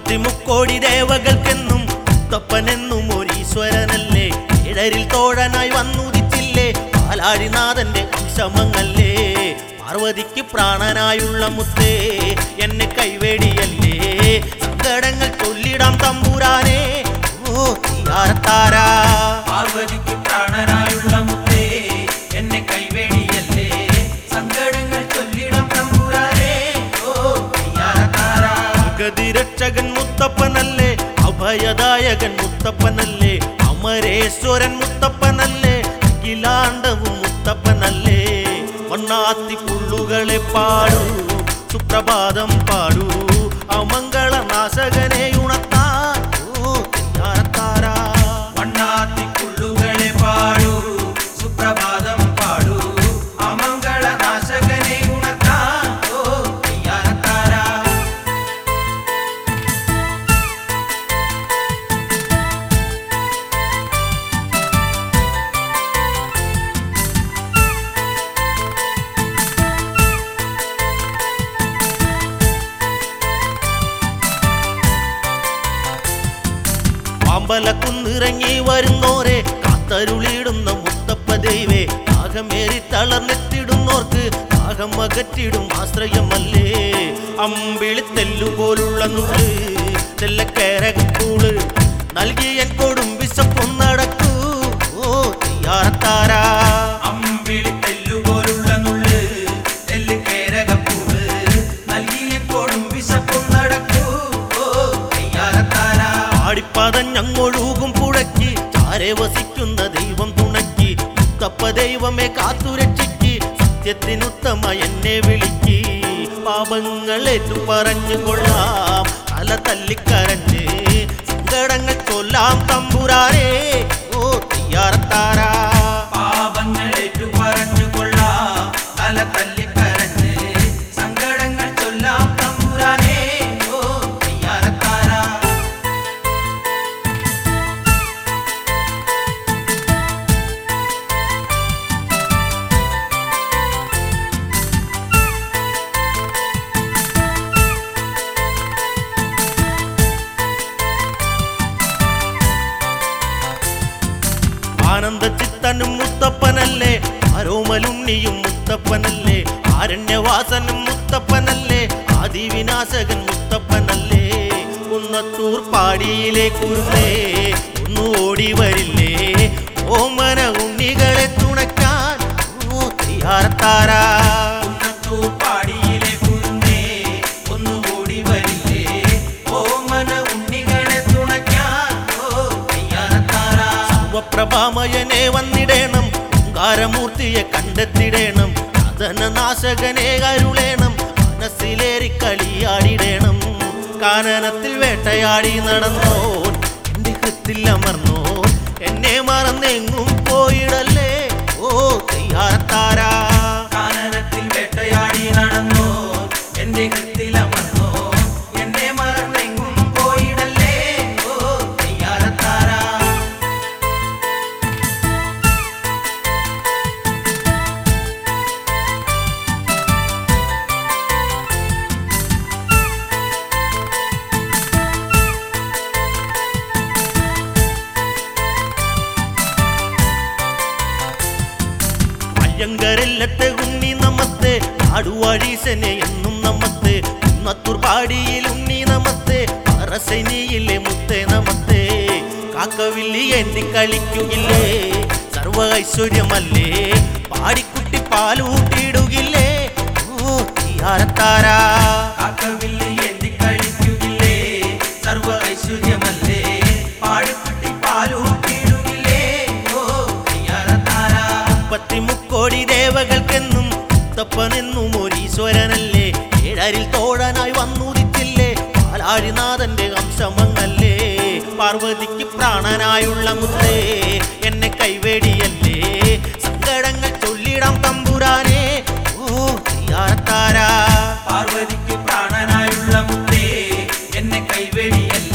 മുപ്പത്തിമുക്കോടി ദേവകൾക്കെന്നും മുത്തപ്പനെന്നും ഒരീശ്വരനല്ലേ ഇടരിൽ തോഴനായി വന്നുദിച്ചില്ലേ പാലാഴിനാഥന്റെ അംശമങ്ങല്ലേ പാർവതിക്ക് പ്രാണനായുള്ള മുത്തേ എന്നെ കൈവേടിയല്ലേ സങ്കടങ്ങൾ ചൊല്ലിടാം തമ്പുരാനേ ഓ തീയാരത്താരാ പാർവതിക്ക് പ്രാണനായുള്ള മുത്തേ എന്നെ കൈവേടിയല്ലേ സങ്കടങ്ങൾ ചൊല്ലിടം തമ്പുരാനേ ഓ കയ്യാരക്കാരാ ഗതിരക്ഷകൻ മുത്തപ്പനല്ലേ അഭയദായകൻ മുത്തപ്പനല്ലേ അമരേശ്വരൻ മുത്തപ്പനല്ലേ അഖിലാണ്ടവും മുത്തപ്പനല്ലേ വണ്ണാത്തി പുള്ളുകളെ പാടൂ സുപ്രഭാതം പാടൂ അമംഗള നാശകനെ ഉണർത്താൻ ഓ തെയ്യാറത്താരാ. വണ്ണാത്തി കുള്ളുകളെ പാടൂ സുപ്രഭാതം പാടൂ അമംഗള നാശകനെ ഉണർത്താൻ ഓ കയ്യാരക്കാരാ പാമ്പലക്കുന്നിറങ്ങി വരുന്നോരെ കാത്തരുളിയിടുന്ന മുത്തപ്പ ദൈവേ ദാഹമേറി തളർന്നെത്തിടുന്നോർക്ക് ദാഹം അകറ്റിടും ആശ്രയമല്ലേ അമ്പിളി തെല്ലുപോലുള്ള നുള്ള് തെല്ലക്കേരകൂള് നൽകിയൻ കൊടും വിശപ്പൊന്നടക്കൂ ഓ തീയാറത്താരാ അമ്പിളി തെല്ലുപോലുള്ള നുള്ള് തെല്ല് കേരകപ്പൂവ് നൽകിയ കൊടും വിശപ്പും നടക്കൂ ഓ കയ്യാരക്കാരാ ആടിപ്പതഞ്ഞങ്ങൊഴുകും പുഴയ്ക്ക് ചാരെ വസിക്കുന്ന ദൈവം തുണയ്ക്ക് മുത്തപ്പ ദൈവമേ കാത്തുരക്ഷിക്ക് സത്യത്തിനുത്തമ എന്നെ വിളിക്ക് പാപങ്ങൾ ഏറ്റു പറഞ്ഞു കൊള്ളാം തല തല്ലിക്കരഞ്ഞ് സങ്കടങ്ങൾ ചൊല്ലാം തമ്പുരാനേ ഓ തീയാറത്താരാ പാപങ്ങൾ ഏറ്റു പറഞ്ഞുകൊള്ളാം തല തല്ലിക്കരഞ്ഞ് സങ്കടങ്ങൾ ചൊല്ലാം തമ്പുരാനേ ഓ കയ്യാരക്കാരാ ആനന്ദ ചിത്തനും മുത്തപ്പനല്ലേ ആരോമലുണ്ണിയും മുത്തപ്പനല്ലേ ആരണ്യവാസനും മുത്തപ്പനല്ലേ ആദിവിനാശകൻ മുത്തപ്പനല്ലേ കുന്നത്തൂർ പാടിയിലെ കുരുന്നേ ഒന്നു ഓടി വരില്ലേ ഓമന ഉണ്ണികളെ തുണയ്ക്കാൻ ഓ തീയാർത്താരാ കുന്നത്തൂർ പാടിയിലെ കുരുന്നേ ഒന്ന് ഓടി വരില്ലേ ഓമന ഉണ്ണികളെ തുണയ്ക്കാൻ ഓ കയ്യാരക്കാരാ സർവപ്രഭാമയനെ വന്നിടേണം ഓങ്കാരമൂർത്തിയെ കണ്ടെത്തിടേണം കഥനനാശകനെ അരുളേണം മനസ്സിലേറി കളിയാടിടേണം കാനനത്തിൽ വേട്ടയാടി നടന്നോൻ എന്റെ കൃത്തിൽ അമർന്നോൻ എന്നെ മറന്നെങ്ങും പോയിടല്ലേ ഓ തയ്യാറത്താരാ കാനനത്തിൽ വേട്ടയാടി നടന്നോ എന്റെ കൃത്തിലമർന്നോ എന്നെ മറന്നെങ്ങും പോയിടല്ലേ ഓ കയ്യാരത്താരാ അയ്യങ്കരല്ലത്തെ ഉണ്ണി നമസ്തേ ആടുവാഴീശനെ എന്നും നമസ്തേ കുന്നത്തൂർ പാടിയിൽ ഉണ്ണി നമസ്തേ പറസനിയിലെ മുത്തേ നമസ്തേ കാക്കവില്ലി എന്തി കളിക്കുകില്ലേ സർവ ഐശ്വര്യമല്ലേ പാടിക്കുട്ടി പാലൂട്ടിയിടുകില്ലേ ഓ തീയാരത്താരാ കാക്കവില്ല് എന്തി കളിക്കുകില്ലേ സർവ ഐശ്വര്യമല്ലേ പാടിക്കുട്ടി പാലൂട്ടിയിടുകില്ലേ ഓ കയ്യാരത്താരാ മുപ്പത്തിമുക്കോടി ദേവകൾക്കെന്നും മുത്തപ്പനെന്നും ഒരീശ്വരനല്ലേ ഏഴരിൽ തോഴനായി വന്നുദിച്ചില്ലേ പാലാഴിനാഥന്റെ അംശമങ്ങല്ലേ പാർവതിക്ക് പ്രാണനായുള്ള മുത്തേ എന്നെ കൈവേടിയല്ലേ സങ്കടങ്ങൾ ചൊല്ലിടാം തമ്പുരാനേ ഓ തീയാറത്താരാ പാർവതിക്ക് പ്രാണനായുള്ള മുത്തേ എന്നെ കൈവെടിയല്ലേ